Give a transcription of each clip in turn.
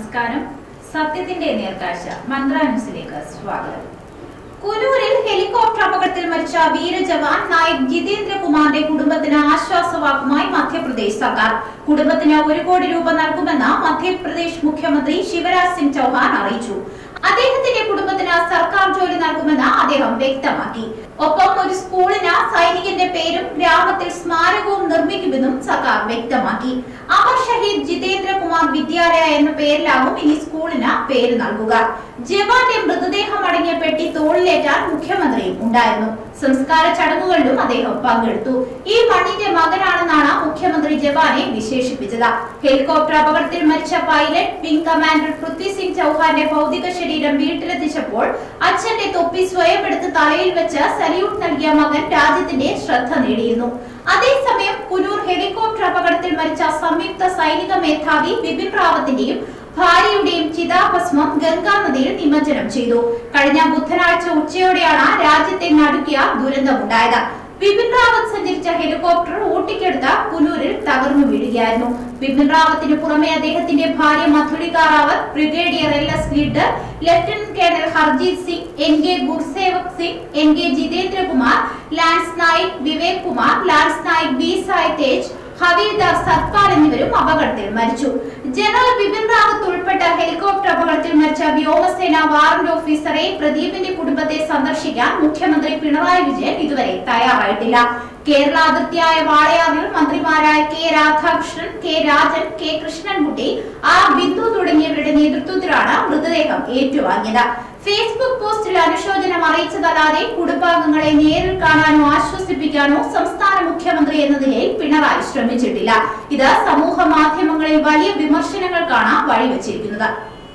നമസ്കാരം സത്യത്തിന്റെ നേർക്കാഴ്ച മന്ത്ര ന്യൂസിലേക്ക് സ്വാഗതം കുനൂരിൽ ഹെലികോപ്റ്റർ അപകടത്തിൽ മരിച്ച വീരജവാൻ നായക് ജിതേന്ദ്രകുമാറിന്റെ കുടുംബത്തിന് ആശ്വാസവാക്കുമായി മധ്യപ്രദേശ് സർക്കാർ കുടുംബത്തിന് ഒരു കോടി രൂപ നൽകുമെന്ന് മധ്യപ്രദേശ് മുഖ്യമന്ത്രി ശിവരാജ് സിംഗ് ചൗഹാൻ അറിയിച്ചു അദ്ദേഹത്തിന്റെ കുടുംബത്തിന് സർക്കാർ ജോലി നൽകുമെന്ന് അദ്ദേഹം വ്യക്തമാക്കി ഒപ്പം ഒരു സ്കൂളിന് സൈനികന്റെ പേരും ഗ്രാമത്തിൽ സ്മാരകവും നിർമ്മിക്കുമെന്നും സർക്കാർ വ്യക്തമാക്കി അമർ ഷഹീദ് ജിതേന്ദ്രകുമാർ വിദ്യാലയ എന്ന പേരിലാകും ഇനി സ്കൂളിന് പേര് നൽകുക ജവാന്റെ മൃതദേഹം അടങ്ങിയ പെട്ടി തോളിലേറ്റാൻ മുഖ്യമന്ത്രിയും ഉണ്ടായിരുന്നു സംസ്കാര ചടങ്ങുകളിലും അദ്ദേഹം പങ്കെടുത്തു ഈ മണ്ണിന്റെ മകനാണെന്നാണ് മുഖ്യമന്ത്രി ജവാനെ വിശേഷിപ്പിച്ചത് ഹെലികോപ്റ്റർ അപകടത്തിൽ മരിച്ച pilot wing commander Prithvi Singh ചൗഹാന്റെ ഭൗതിക ശരീരം വീട്ടിലെത്തിച്ചപ്പോൾ അച്ഛന്റെ തൊപ്പി സ്വയം എടുത്ത് തലയിൽ വെച്ച് സല്യൂട്ട് നൽകിയ മകൻ രാജ്യത്തിന്റെ ശ്രദ്ധ നേടിയിരുന്നു അതേസമയം കുനൂർ ഹെലികോപ്റ്റർ അപകടത്തിൽ മരിച്ച സംയുക്ത സൈനിക മേധാവി ബിപിൻ റാവത്തിന്റെയും ഭാര്യയുടെയും ചിതാഭസ്മം ഗംഗാ നദിയിൽ നിമജ്ജനം ചെയ്തു കഴിഞ്ഞ ബുധനാഴ്ച ഉച്ചയോടെയാണ് രാജ്യത്തെ നടുക്കിയ ദുരന്തമുണ്ടായത് ബിപിൻ റാവത്ത് സഞ്ചരിച്ച ഹെലികോപ്റ്റർ ഊട്ടിക്കടുത്ത കുനൂരിൽ തകർന്നു വീഴുകയായിരുന്നു ബിപിൻ റാവത്തിന് പുറമെ അദ്ദേഹത്തിന്റെ ഭാര്യ Madhulika Rawat brigadier L S Lidder lieutenant colonel Harjit Singh N K Gursewak Singh N K Jitendrakumar lance Naik Vivek Kumar lance Naik B Sai Teja havildar Satpal എന്നിവരും അപകടത്തിൽ മരിച്ചു ജനറൽ ബിപിൻ റാവത്ത് ഉൾപ്പെട്ട ഹെലികോപ്റ്റർ അപകടത്തിൽ മരിച്ച വ്യോമസേന വാറന്റ് ഓഫീസറെ പ്രദീപിന്റെ കുടുംബത്തെ സന്ദർശിക്കാൻ മുഖ്യമന്ത്രി പിണറായി വിജയൻ ഇതുവരെ തയ്യാറായിട്ടില്ല കേരള അതിർത്തിയായ വാളയാറിൽ മന്ത്രിമാരായ K Radhakrishnan K Rajan K Krishnankutty R Bindu തുടങ്ങിയവരുടെ നേതൃത്വത്തിലാണ് മൃതദേഹം ഏറ്റുവാങ്ങിയത് ഫേസ്ബുക്ക് പോസ്റ്റിൽ അനുശോചനം അറിയിച്ചതല്ലാതെ കുടുംബാംഗങ്ങളെ നേരിൽ കാണാനോ ആശ്വസിപ്പിക്കാനോ സംസ്ഥാന മുഖ്യമന്ത്രി എന്ന നിലയിൽ പിണറായി ശ്രമിച്ചിട്ടില്ല ഇത് സമൂഹ മാധ്യമങ്ങളിൽ വലിയ വിമർശനങ്ങൾക്കാണ് വഴിവെച്ചിരിക്കുന്നത്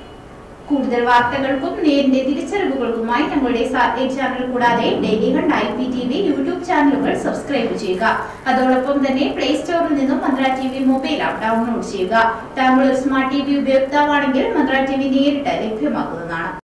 കൂടുതൽ വാർത്തകൾക്കും നേരിന്റെ തിരിച്ചറിവുകൾക്കുമായി ഞങ്ങളുടെ സാറ്റലൈറ്റ് ചാനൽ കൂടാതെ ഡെയിലി കണ്ട് I P T V YouTube ചാനലുകൾ സബ്സ്ക്രൈബ് ചെയ്യുക അതോടൊപ്പം തന്നെ പ്ലേ സ്റ്റോറിൽ നിന്നും Manthra T V mobile app download ചെയ്യുക താങ്കൾ ഒരു സ്മാർട്ട് ടി വി ഉപയോക്താവാണെങ്കിൽ മന്ത്ര ടി വി നേരിട്ട് ലഭ്യമാക്കുന്നതാണ്